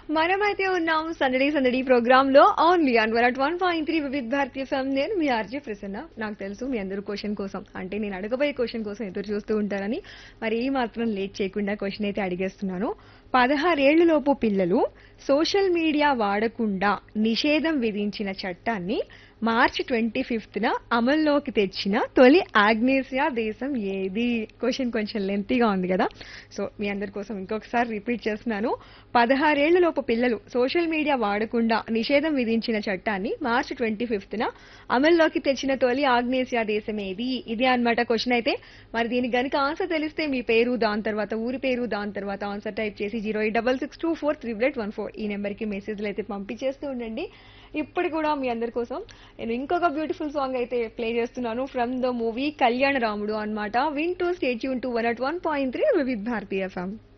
మనమైతే ఉన్నాం సందడి సందడి ప్రోగ్రామ్ లో only on one at one point three Vividh Bharati fem నేను మీ ఆర్జే ప్రసన్న నాకు తెలుసు మీ అందరూ క్వశ్చన్ కోసం అంటే నేను అడగబోయే క్వశ్చన్ కోసం ఎదురు చూస్తూ ఉంటారని మరి ఈ మాత్రం లేట్ చేయకుండా క్వశ్చన్ అయితే అడిగేస్తున్నాను పదహారేళ్లలోపు పిల్లలు సోషల్ మీడియా వాడకుండా నిషేధం విధించిన చట్టాన్ని మార్చి ట్వంటీ ఫిఫ్త్ న అమల్లోకి తెచ్చిన తొలి ఆగ్నేసియా దేశం ఏది క్వశ్చన్ కొంచెం లెంతీగా ఉంది కదా సో మీ అందరి కోసం ఇంకొకసారి రిపీట్ చేస్తున్నాను పదహారేళ్లలోపు పిల్లలు సోషల్ మీడియా వాడకుండా నిషేధం విధించిన చట్టాన్ని మార్చి ట్వంటీ ఫిఫ్త్ న అమల్లోకి తెచ్చిన తొలి ఆగ్నేసియా దేశం ఏది ఇది అన్నమాట క్వశ్చన్ అయితే మరి దీనికి గనుక ఆన్సర్ తెలిస్తే మీ పేరు దాని తర్వాత ఊరి పేరు దాని తర్వాత ఆన్సర్ టైప్ చేసి zero eight double six two four triple eight one four ఈ నెంబర్కి మెసేజ్లు అయితే పంపించేస్తూ ఉండండి ఇప్పుడు కూడా మీ అందరి కోసం నేను ఇంకొక బ్యూటిఫుల్ సాంగ్ అయితే ప్లే చేస్తున్నాను from the movie Kalyana Ramudu అన్నమాట విన్ టు స్టేట్ యూన్ to one at one point three Vividh Bharati FM